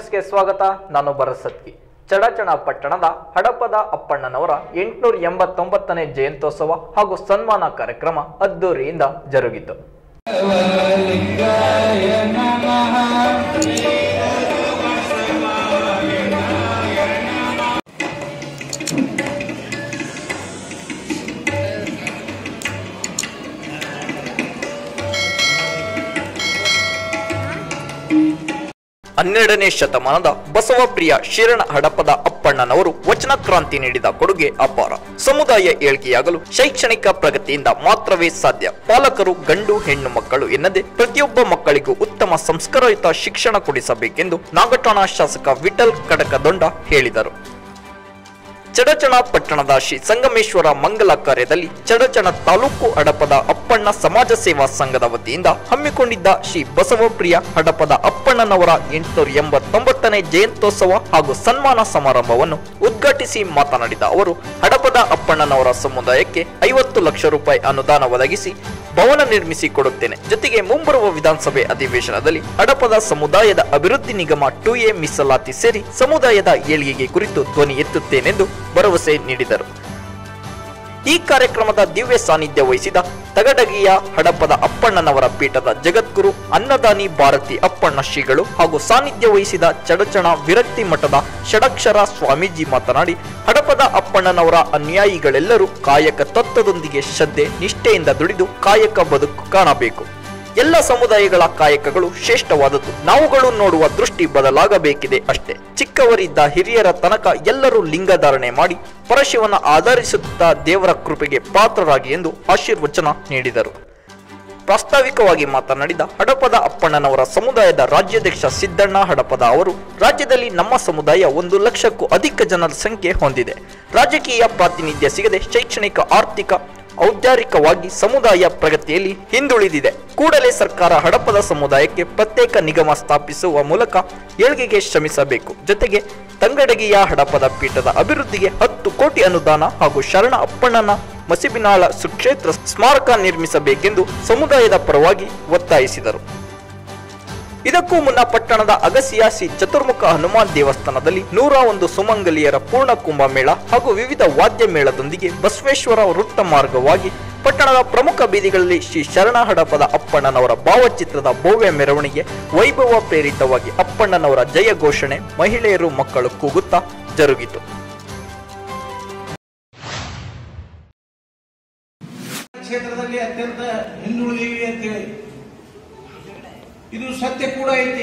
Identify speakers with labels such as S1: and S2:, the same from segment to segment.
S1: ನ್ಯೂಸ್ಗೆ ಸ್ವಾಗತ ನಾನು ಭರತ್ ಸತ್ಕಿ ಚಡಚಣ ಪಟ್ಟಣದ ಹಡಪದ ಅಪ್ಪಣ್ಣನವರ ಎಂಟುನೂರ ಎಂಬತ್ತೊಂಬತ್ತನೇ ಜಯಂತ್ಯೋತ್ಸವ ಹಾಗೂ ಸನ್ಮಾನ ಕಾರ್ಯಕ್ರಮ ಅದ್ದೂರಿಯಿಂದ ಜರುಗಿತು ಹನ್ನೆರಡನೇ ಶತಮಾನದ ಬಸವಪ್ರಿಯ ಶಿರಣ ಹಡಪದ ಅಪ್ಪಣ್ಣನವರು ವಚನ ಕ್ರಾಂತಿ ನೀಡಿದ ಕೊಡುಗೆ ಅಪಾರ ಸಮುದಾಯ ಏಳ್ಗೆಯಾಗಲು ಶೈಕ್ಷಣಿಕ ಪ್ರಗತಿಯಿಂದ ಮಾತ್ರವೇ ಸಾಧ್ಯ ಪಾಲಕರು ಗಂಡು ಹೆಣ್ಣು ಮಕ್ಕಳು ಎನ್ನದೆ ಪ್ರತಿಯೊಬ್ಬ ಮಕ್ಕಳಿಗೂ ಉತ್ತಮ ಸಂಸ್ಕಾರಯುತ ಶಿಕ್ಷಣ ಕೊಡಿಸಬೇಕೆಂದು ನಾಗಠಾಣ ಶಾಸಕ ವಿಠಲ್ ಕಡಕದೊಂಡ ಹೇಳಿದರು ಚಡಚಣ ಪಟ್ಟಣದ ಶ್ರೀ ಸಂಗಮೇಶ್ವರ ಮಂಗಲ ಕಾರ್ಯದಲ್ಲಿ ಚಡಚಣ ತಾಲೂಕು ಹಡಪದ ಅಪ್ಪಣ್ಣ ಸಮಾಜ ಸೇವಾ ಸಂಘದ ವತಿಯಿಂದ ಹಮ್ಮಿಕೊಂಡಿದ್ದ ಶ್ರೀ ಬಸವಪ್ರಿಯ ಹಡಪದ ಅಪ್ಪಣ್ಣನವರ ಎಂಟುನೂರ ಎಂಬತ್ತೊಂಬತ್ತನೇ ಜಯಂತ್ಯೋತ್ಸವ ಹಾಗೂ ಸನ್ಮಾನ ಸಮಾರಂಭವನ್ನು ಉದ್ಘಾಟಿಸಿ ಮಾತನಾಡಿದ ಅವರು ಹಡಪದ ಅಪ್ಪಣ್ಣನವರ ಸಮುದಾಯಕ್ಕೆ ಐವತ್ತು ಲಕ್ಷ ರೂಪಾಯಿ ಅನುದಾನ ಒದಗಿಸಿ ಭವನ ನಿರ್ಮಿಸಿ ಕೊಡುತ್ತೇನೆ ಜೊತೆಗೆ ಮುಂಬರುವ ವಿಧಾನಸಭೆ ಅಧಿವೇಶನದಲ್ಲಿ ಹಡಪದ ಸಮುದಾಯದ ಅಭಿವೃದ್ಧಿ ನಿಗಮ ಟು ಎ ಮೀಸಲಾತಿ ಸೇರಿ ಸಮುದಾಯದ ಏಳಿಗೆಗೆ ಕುರಿತು ಧ್ವನಿ ಎತ್ತುತ್ತೇನೆಂದು ಭರವಸೆ ನೀಡಿದರು ಈ ಕಾರ್ಯಕ್ರಮದ ದಿವ್ಯ ಸಾನ್ನಿಧ್ಯ ವಹಿಸಿದ ತಗಡಗಿಯ ಹಡಪದ ಅಪ್ಪಣ್ಣನವರ ಪೀಠದ ಜಗದ್ಗುರು ಅನ್ನದಾನಿ ಭಾರತಿ ಅಪ್ಪಣ್ಣ ಶ್ರೀಗಳು ಹಾಗೂ ಸಾನ್ನಿಧ್ಯ ವಹಿಸಿದ ಚಡಚಣ ವಿರಕ್ತಿ ಮಠದ ಷಡಕ್ಷರ ಸ್ವಾಮೀಜಿ ಮಾತನಾಡಿ ಹಡಪದ ಅಪ್ಪಣ್ಣನವರ ಅನ್ಯಾಯಿಗಳೆಲ್ಲರೂ ಕಾಯಕ ತತ್ವದೊಂದಿಗೆ ಶ್ರದ್ಧೆ ನಿಷ್ಠೆಯಿಂದ ದುಡಿದು ಕಾಯಕ ಬದುಕು ಕಾಣಬೇಕು ಎಲ್ಲ ಸಮುದಾಯಗಳ ಕಾಯಕಗಳು ಶ್ರೇಷ್ಠವಾದದ್ದು ನಾವುಗಳು ನೋಡುವ ದೃಷ್ಟಿ ಬದಲಾಗಬೇಕಿದೆ ಅಷ್ಟೇ ಚಿಕ್ಕವರಿದ್ದ ಹಿರಿಯರ ತನಕ ಎಲ್ಲರೂ ಲಿಂಗಧಾರಣೆ ಮಾಡಿ ಪರಶಿವನ ಆಧರಿಸುತ್ತಾ ದೇವರ ಕೃಪೆಗೆ ಪಾತ್ರರಾಗಿ ಎಂದು ಆಶೀರ್ವಚನ ನೀಡಿದರು ಪ್ರಾಸ್ತಾವಿಕವಾಗಿ ಮಾತನಾಡಿದ ಹಡಪದ ಅಪ್ಪಣ್ಣನವರ ಸಮುದಾಯದ ರಾಜ್ಯಾಧ್ಯಕ್ಷ ಸಿದ್ದಣ್ಣ ಹಡಪದ ಅವರು ರಾಜ್ಯದಲ್ಲಿ ನಮ್ಮ ಸಮುದಾಯ ಒಂದು ಲಕ್ಷಕ್ಕೂ ಅಧಿಕ ಜನರ ಸಂಖ್ಯೆ ಹೊಂದಿದೆ ರಾಜಕೀಯ ಪ್ರಾತಿನಿಧ್ಯ ಸಿಗದೆ ಶೈಕ್ಷಣಿಕ ಆರ್ಥಿಕ ಔದ್ಯಾರಿಕವಾಗಿ ಸಮುದಾಯ ಪ್ರಗತಿಯಲ್ಲಿ ಹಿಂದುಳಿದಿದೆ ಕೂಡಲೇ ಸರ್ಕಾರ ಹಡಪದ ಸಮುದಾಯಕ್ಕೆ ಪ್ರತ್ಯೇಕ ನಿಗಮ ಸ್ಥಾಪಿಸುವ ಮೂಲಕ ಏಳ್ಗೆಗೆ ಶ್ರಮಿಸಬೇಕು ಜೊತೆಗೆ ತಂಗಡಗಿಯ ಹಡಪದ ಪೀಠದ ಅಭಿವೃದ್ಧಿಗೆ ಹತ್ತು ಕೋಟಿ ಅನುದಾನ ಹಾಗೂ ಶರಣ ಅಪ್ಪಣ್ಣನ ಮಸಿಬಿನಾಳ ಸುಕ್ಷೇತ್ರ ಸ್ಮಾರಕ ನಿರ್ಮಿಸಬೇಕೆಂದು ಸಮುದಾಯದ ಪರವಾಗಿ ಒತ್ತಾಯಿಸಿದರು ಇದಕ್ಕೂ ಮುನ್ನ ಪಟ್ಟಣದ ಅಗಸಿಯ ಶ್ರೀ ಚತುರ್ಮುಖ ಹನುಮಾನ್ ದೇವಸ್ಥಾನದಲ್ಲಿ ನೂರ ಒಂದು ಸುಮಂಗಲಿಯರ ಪೂರ್ಣ ಕುಂಭಮೇಳ ಹಾಗೂ ವಿವಿಧ ವಾದ್ಯ ಮೇಳದೊಂದಿಗೆ ಬಸವೇಶ್ವರ ವೃತ್ತ ಮಾರ್ಗವಾಗಿ ಪಟ್ಟಣದ ಪ್ರಮುಖ ಬೀದಿಗಳಲ್ಲಿ ಶ್ರೀ ಶರಣ ಹಡಪದ ಅಪ್ಪಣ್ಣನವರ ಭಾವಚಿತ್ರದ ಭವ್ಯ ಮೆರವಣಿಗೆ ವೈಭವ ಪ್ರೇರಿತವಾಗಿ ಅಪ್ಪಣ್ಣನವರ ಜಯ ಘೋಷಣೆ ಮಹಿಳೆಯರು ಮಕ್ಕಳು ಕೂಗುತ್ತಾ ಜರುಗಿತು
S2: ಕ್ಷೇತ್ರದಲ್ಲಿ ಅತ್ಯಂತ ಹಿಂದುಳಿದೀವಿ ಅಂತೇಳಿ ಇದು ಸತ್ಯ ಕೂಡ ಐತಿ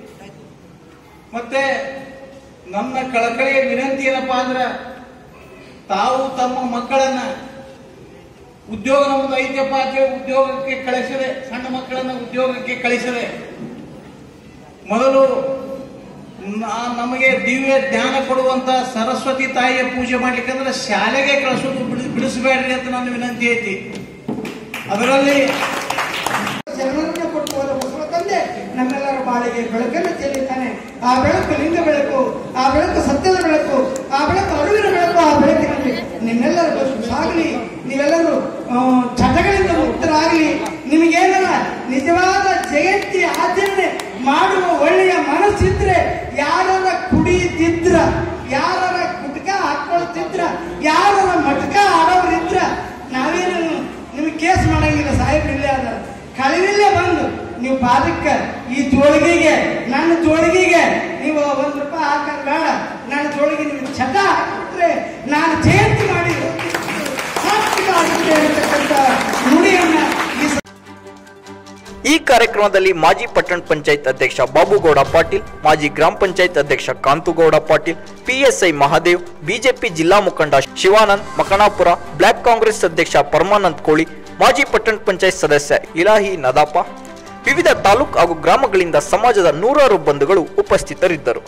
S2: ಮತ್ತೆ ನಮ್ಮ ಕಳಕಳಿಯ ವಿನಂತಿ ಏನಪ್ಪಾ ಅಂದ್ರ ತಾವು ತಮ್ಮ ಮಕ್ಕಳನ್ನ ಉದ್ಯೋಗ ನಮ್ದು ಐತಪ್ಪ ಅಂತೇಳಿ ಉದ್ಯೋಗಕ್ಕೆ ಕಳಿಸಿದೆ ಸಣ್ಣ ಮಕ್ಕಳನ್ನ ಉದ್ಯೋಗಕ್ಕೆ ಕಳಿಸಿದೆ ಮೊದಲು ನಾ- ನಮಗೆ ದಿವ್ಯ ಜ್ಞಾನ ಕೊಡುವಂತ ಸರಸ್ವತಿ ತಾಯಿಯ ಪೂಜೆ ಮಾಡ್ಲಿಕ್ಕಂದ್ರೆ ಶಾಲೆಗೆ ಕಳಿಸೋದು ಬಿಡಿಸ್- ಬಿಡಿಸಬೇಡ್ರಿ ಅಂತ ನನ್ನ ವಿನಂತಿ ಐತಿ ಅದರಲ್ಲಿ
S3: ಜನರನ್ನ ಕೊಟ್ಟು ಹೋದ ಬಸವ ತಂದೆ ನಮ್ಮೆಲ್ಲರ ಬಾಳಿಗೆ ಬೆಳಕನ್ನು ಚೆಲ್ಲಿದ್ದಾನೆ ಆ ಬೆಳಕು ಲಿಂಗ ಬೆಳಕು ಆ ಬೆಳಕು ಸತ್ಯದ ಬೆಳಕು ಆ ಬೆಳಕು ಅರಿವಿನ ಬೆಳಕು ಆ ಬೆಳಕಿನಲ್ಲಿ ನಿಮ್ಮೆಲ್ಲರ ಬದುಕು ಸಾಗಲಿ ನೀವೆಲ್ಲರೂ ಆ, ಚಟಗಳಿಂದ ಮುಕ್ತರಾಗಲಿ ನಿಮಗೇನಲ್ಲ ನಿಜವಾದ ಜಯಂತಿ ಆಚರಣೆ ಮಾಡುವ ಒಳ್ಳೆಯ ಮನಸ್ಸಿದ್ರೆ ಯಾರರ ಕುಡಿದಿದ್ರ ಯಾರರ ಗುಟ್ಕ ಹಾಕೊಳ್ತಿದ್ರ ಯಾರರ ಮಟ್ಕ ಆಡೋರಿದ್ರ ನಾವೇನು ನಿಮಗೆ ಕೇಸ್ ಮಾಡಂಗಿಲ್ಲ ಸಾಹೇಬ್ರು ಇಲ್ಲೇ ಅದ ಕಳವಿಲ್ಲೇ ಬಂದು ನೀವು ಪಾದಕ್ಕೆ ಈ ಜೋಳಿಗೆಗೆ ನನ್ನ ಜೋಳಿಗೆಗೆ ನೀವು ಒಂದು ರೂಪಾಯಿ ಹಾಕೋದು ಬೇಡ ನನ್ನ ಜೋಳಿಗೆ ನೀವು ಚಟ ಹಾಕಿದ್ರೆ ನಾನು ಜಯಂತಿ ಮಾಡಿ ಸಾರ್ಥಕ ಆಗುತ್ತೆ ಅಂತಕ್ಕಂಥ ನುಡಿಯನ್ನ ಈ ಸ-
S1: ಈ ಕಾರ್ಯಕ್ರಮದಲ್ಲಿ ಮಾಜಿ ಪಟ್ಟಣ ಪಂಚಾಯತ್ ಅಧ್ಯಕ್ಷ ಬಾಬುಗೌಡ ಪಾಟೀಲ್ ಮಾಜಿ ಗ್ರಾಮ ಪಂಚಾಯತ್ ಅಧ್ಯಕ್ಷ ಕಾಂತುಗೌಡ ಪಾಟೀಲ್ ಪಿಎಸ್ಐ ಮಹಾದೇವ್ ಬಿಜೆಪಿ ಜಿಲ್ಲಾ ಮುಖಂಡ ಶಿವಾನಂದ್ ಮಕಣಾಪುರ ಬ್ಲಾಕ್ ಕಾಂಗ್ರೆಸ್ ಅಧ್ಯಕ್ಷ ಪರಮಾನಂದ್ ಕೋಳಿ ಮಾಜಿ ಪಟ್ಟಣ ಪಂಚಾಯತ್ ಸದಸ್ಯ ಇಲಾಹಿ ನದಾಪ ವಿವಿಧ ತಾಲೂಕು ಹಾಗೂ ಗ್ರಾಮಗಳಿಂದ ಸಮಾಜದ ನೂರಾರು ಬಂಧುಗಳು ಉಪಸ್ಥಿತರಿದ್ದರು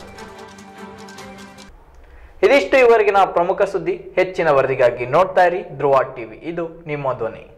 S1: ಇದಿಷ್ಟು ಇವರೆಗಿನ ಪ್ರಮುಖ ಸುದ್ದಿ ಹೆಚ್ಚಿನ ವರದಿಗಾಗಿ ನೋಡ್ತಾ ಇರಿ ಧ್ರುವ ಟಿವಿ ಇದು ನಿಮ್ಮ ಧ್ವನಿ